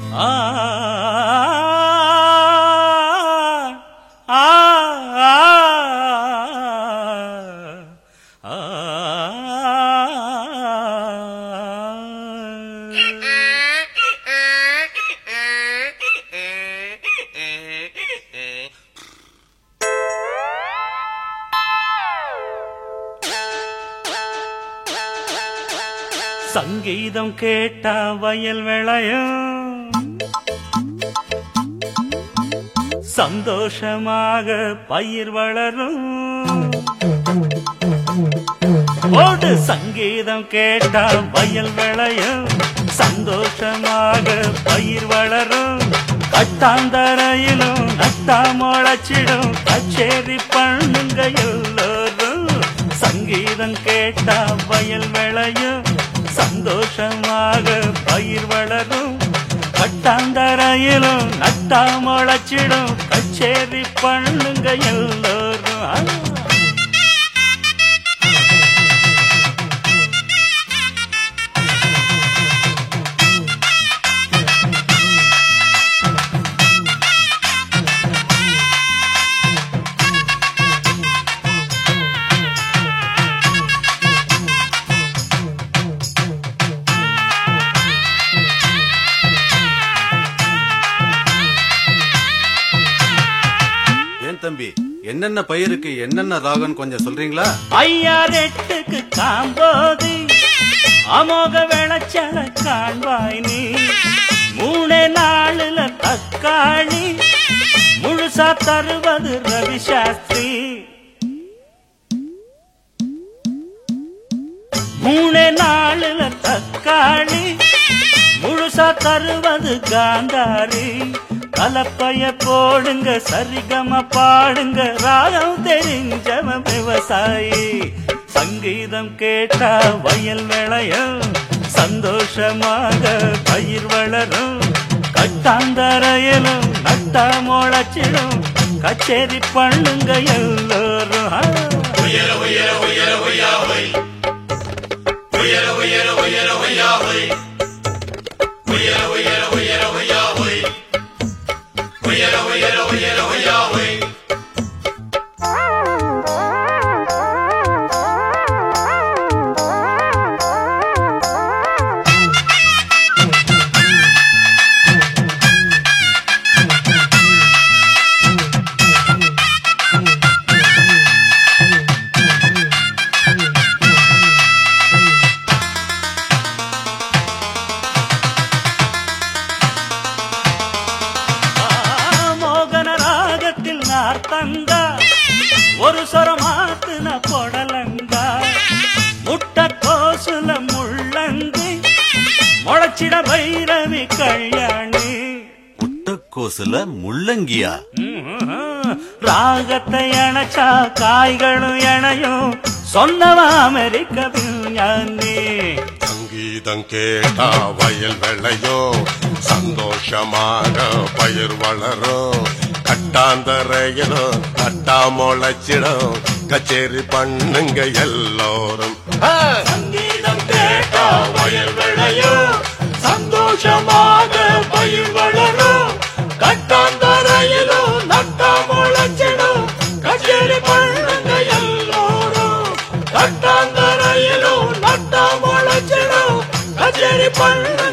ஆ ஆ சங்கீதம் கேட்டா வயல் விளையும் சந்தோஷமாக பயிர் வளரும் ஓடு சங்கீதம் கேட்டா வயல் விளையும் சந்தோஷமாக பயிர் வளரும் கட்டாந்தரையிலும் நட்டா முளைச்சிடும் கச்சேரி பண்ணுங்க எல்லோரும் சங்கீதம் கேட்டா வயல் விளையும் சந்தோஷமாக பயிர் வளரும் கட்டாந்தரையிலும் நட்டா முளைச்சிடும் கச்சேரி பண்ணுங்க எல்லோரும் ஆ. ஏன் தம்பி என்னென்ன பயிருக்கு என்னென்ன ராகம் கொஞ்சம் சொல்றீங்களா ஐயாரெட்டுக்கு காம்போது அமோக விளைச்சல காண்பாய் நீ மூணே நாளுல தக்காளி முழுசா தருவது ரவி சாஸ்திரி மூணே நாளுல தக்காளி முழுசா தருவது காந்தாரி கலப்பைய போடுங்க சரிகம பாடுங்க ராகம் தெரிஞ்சவன் விவசாயி சங்கீதம் கேட்டா வயல் விளையும் சந்தோஷமாக பயிர் வளரும் கட்டாந்தரையிலும் நட்டா முளைச்சிடும் கச்சேரி பண்ணுங்க எல்லோரும் ஆ. மோகன ராகத்தில் நார்த்தங்க ஒரு சொரமாத்துன பொடலங்க முட்டை கோசுல முள்ளங்கி முளைச்சிட பைரவி கல்யாணி முட்டைக்கோசுல முள்ளங்கியா ம்ஹும். ராகத்தை அணைச்சா காய்களும் இணையும் சொன்னவ அமெரிக்க விஞ்ஞானி சங்கீதம் கேட்டா வயல் விளையும் சந்தோஷமாக பயிர் வளரும் கட்டாந்தரையிலும் கட்டா முளைச்சிடும் கச்சேரி பண்ணுங்க எல்லோரும் சங்கீதம் கேட்டா வயல் விளையும் சந்தோஷமாக பயிர் வளரும் கட்டாந்தரையிலும் நட்டா முளைச்சிடும் கச்சேரி பண்ணுங்க எல்லோரும் கட்டாந்தரையிலும் நட்டா முளைச்சிடும் கச்சேரி பண்ணுங்க